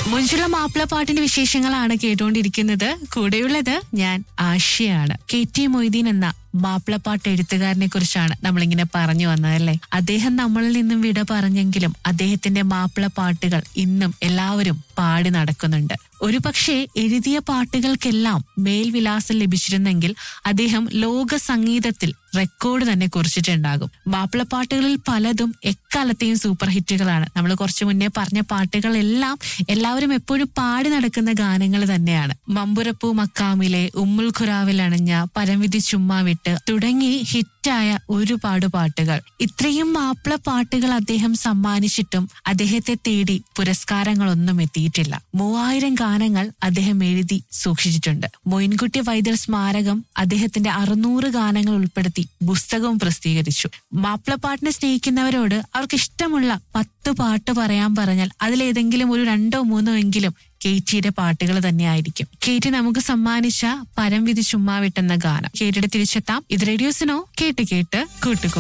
മുഞ്ചുള്ള മാപ്പിളപ്പാട്ടിന്റെ വിശേഷങ്ങളാണ് കേട്ടുകൊണ്ടിരിക്കുന്നത് കൂടെയുള്ളത് ഞാൻ ആശയാണ് കെ ടി മൊയ്തീൻ എന്ന മാപ്പിളപ്പാട്ട് എഴുത്തുകാരനെ കുറിച്ചാണ് നമ്മളിങ്ങനെ പറഞ്ഞു വന്നതല്ലേ അദ്ദേഹം നമ്മളിൽ നിന്നും വിട പറഞ്ഞെങ്കിലും അദ്ദേഹത്തിന്റെ മാപ്പിളപ്പാട്ടുകൾ ഇന്നും എല്ലാവരും പാടി നടക്കുന്നുണ്ട് ഒരു പക്ഷേ എഴുതിയ പാട്ടുകൾക്കെല്ലാം മേൽവിലാസം ലഭിച്ചിരുന്നെങ്കിൽ അദ്ദേഹം ലോക സംഗീതത്തിൽ റെക്കോർഡ് തന്നെ കുറിച്ചിട്ടുണ്ടാകും മാപ്പിളപ്പാട്ടുകളിൽ പലതും എക്കാലത്തെയും സൂപ്പർ ഹിറ്റുകളാണ് നമ്മൾ കുറച്ചു മുന്നേ പറഞ്ഞ പാട്ടുകളെല്ലാം എല്ലാവരും എപ്പോഴും പാടി നടക്കുന്ന ഗാനങ്ങൾ തന്നെയാണ് മമ്പുരപ്പൂ മക്കാമിലെ ഉമ്മുൽ ഖുറാവിൽ അണഞ്ഞ പരംവിധി ചുമ്മാ വിട്ട് തുടങ്ങി ഹിറ്റായ ഒരുപാട് പാട്ടുകൾ ഇത്രയും മാപ്പിള പാട്ടുകൾ അദ്ദേഹം സമ്മാനിച്ചിട്ടും അദ്ദേഹത്തെ തേടി പുരസ്കാരങ്ങളൊന്നും എത്തിയിട്ടില്ല മൂവായിരം ഗാനങ്ങൾ അദ്ദേഹം എഴുതി സൂക്ഷിച്ചിട്ടുണ്ട് മൊയിൻകുട്ടി വൈദ്യർ സ്മാരകം അദ്ദേഹത്തിന്റെ അറുന്നൂറ് ഗാനങ്ങൾ ഉൾപ്പെടുത്തി പുസ്തകവും പ്രസിദ്ധീകരിച്ചു മാപ്പിളപ്പാട്ടിനെ സ്നേഹിക്കുന്നവരോട് അവർക്ക് ഇഷ്ടമുള്ള പത്ത് പാട്ട് പറയാൻ പറഞ്ഞാൽ അതിലേതെങ്കിലും ഒരു രണ്ടോ മൂന്നോ എങ്കിലും കേറ്റിയുടെ പാട്ടുകൾ തന്നെയായിരിക്കും കേറ്റി നമുക്ക് സമ്മാനിച്ച പരംവിധി ചുമ്മാവിട്ടെന്ന ഗാനം കേട്ടിട്ട് തിരിച്ചെത്താം ഇത് റേഡിയോസിനോ കേട്ട് കേട്ട് കൂട്ടുകോ